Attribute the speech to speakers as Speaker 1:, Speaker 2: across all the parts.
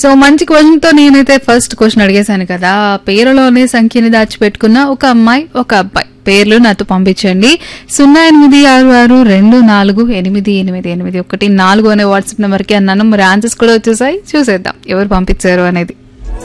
Speaker 1: so మంచి question తో నేనైతే ఫస్ట్ క్వశ్చన్ అడిగేశాను కదా పేరులోనే సంఖ్యని దాచిపెట్టుకున్న ఒక అమ్మాయి ఒక అబ్బాయి పేర్లు నాతో పంపించండి సున్నా ఎనిమిది ఆరు ఆరు రెండు నాలుగు ఎనిమిది ఎనిమిది ఎనిమిది ఒకటి నాలుగు అనే వాట్సాప్ నెంబర్కి అన్నాను మరి ఆన్సర్స్ కూడా వచ్చేసాయి చూసేద్దాం ఎవరు పంపించారు అనేది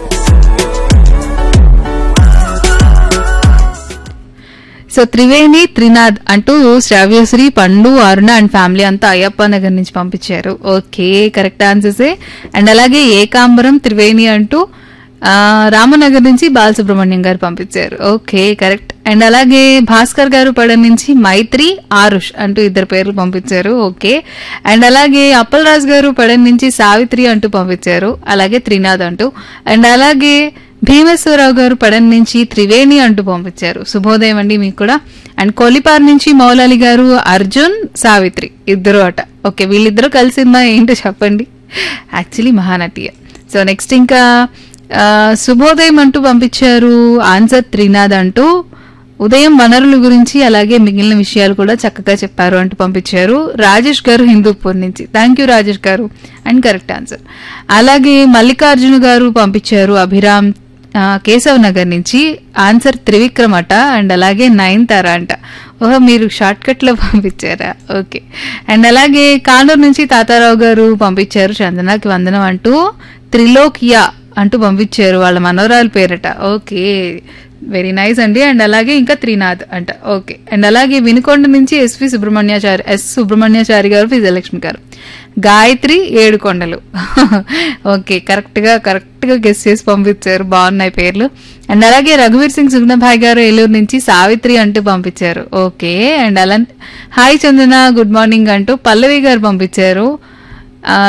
Speaker 1: సో త్రివేణి త్రినాథ్ అంటూ శ్రావ్యశ్రీ పండు అరుణ అండ్ ఫ్యామిలీ అంతా అయ్యప్ప నగర్ నుంచి పంపించారు ఓకే కరెక్ట్ ఆన్సర్సే అండ్ అలాగే ఏకాంబరం త్రివేణి అంటూ ఆ, రామనగర్ నుంచి బాలసుబ్రహ్మణ్యం గారు పంపించారు ఓకే కరెక్ట్ అండ్ అలాగే భాస్కర్ గారు పడ నుంచి మైత్రి ఆరుష్ అంటూ ఇద్దరు పేర్లు పంపించారు ఓకే అండ్ అలాగే అప్పలరాజు గారు పడ నుంచి సావిత్రి అంటూ పంపించారు అలాగే త్రినాథ్ అంటూ అండ్ అలాగే భీమేశ్వరరావు గారు పడన్ నుంచి త్రివేణి అంటూ పంపించారు శుభోదయం అండి మీకు కూడా అండ్ కొలిపార్ నుంచి మౌలాలి గారు అర్జున్ సావిత్రి ఇద్దరు అట ఓకే వీళ్ళిద్దరూ కలిసిందా ఏంటో చెప్పండి యాక్చువల్లీ మహానటియ సో నెక్స్ట్ ఇంకా ఆ, శుభోదయం అంటూ పంపించారు ఆన్సర్ త్రినాథ్ అంటూ ఉదయం వనరుల గురించి అలాగే మిగిలిన విషయాలు కూడా చక్కగా చెప్పారు అంటూ పంపించారు రాజేష్ గారు హిందూపూర్ నుంచి థ్యాంక్ యూ రాజేష్ గారు అండ్ కరెక్ట్ ఆన్సర్ అలాగే మల్లికార్జున గారు పంపించారు అభిరామ్ ఆ, కేశవ్ నగర్ నుంచి ఆన్సర్ త్రివిక్రమ్ అట అండ్ అలాగే నైన్ తార అంట ఓహో మీరు షార్ట్ కట్ లో పంపించారా ఓకే అండ్ అలాగే కానూరు నుంచి తాతారావు గారు పంపించారు చందనాకి వందనం అంటూ త్రిలోకియా అంటూ పంపించారు వాళ్ళ మనోరాలు పేరట ఓకే వెరీ నైస్ అండి అండ్ అలాగే ఇంకా త్రినాథ్ అంట ఓకే అండ్ అలాగే వినుకొండ నుంచి ఎస్వి సుబ్రహ్మణ్యాచారి ఎస్ సుబ్రహ్మణ్యాచారి గారు విజయలక్ష్మి గారు గాయత్రి ఏడు కొండలు ఓకే కరెక్ట్ గా కరెక్ట్ గా గెస్ చేసి పంపించారు బాగున్నాయి పేర్లు అండ్ అలాగే రఘువీర్ సింగ్ సుగ్నభాయ్ గారు ఏలూరు నుంచి సావిత్రి అంటూ పంపించారు ఓకే అండ్ అలా హాయ్ చందన గుడ్ మార్నింగ్ అంటూ పల్లవి గారు పంపించారు ఆ,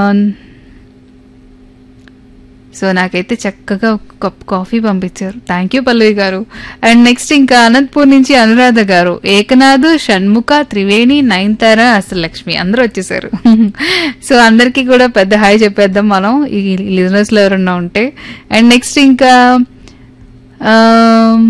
Speaker 1: సో నాకైతే చక్కగా ఒక కప్ కాఫీ పంపించారు థ్యాంక్ యూ పల్లవి గారు అండ్ నెక్స్ట్ ఇంకా అనంతపూర్ నుంచి అనురాధ గారు ఏకనాథ్ షణ్ముఖ త్రివేణి నయనతార అసలు లక్ష్మి అందరూ వచ్చేసారు సో అందరికీ కూడా పెద్ద హాయ్ చెప్పేద్దాం మనం ఈ లిజనర్స్ లో ఎవరన్నా ఉంటే అండ్ నెక్స్ట్ ఇంకా ఆమ్,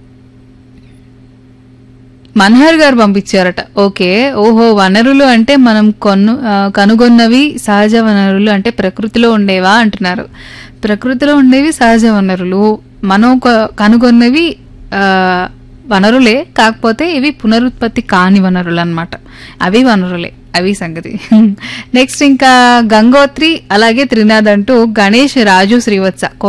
Speaker 1: మన్హర్ గారు పంపించారట ఓకే ఓహో వనరులు అంటే మనం కొను ఆ, కనుగొన్నవి సహజ వనరులు అంటే ప్రకృతిలో ఉండేవా అంటున్నారు ప్రకృతిలో ఉండేవి సహజ వనరులు మనం కొ- కనుగొన్నవి ఆ, వనరులే కాకపోతే ఇవి పునరుత్పత్తి కాని వనరులు అన్నమాట అవి వనరులే అవి సంగతి నెక్స్ట్ ఇంకా గంగోత్రి అలాగే త్రినాథ్ అంటూ గణేష్ రాజు శ్రీవత్స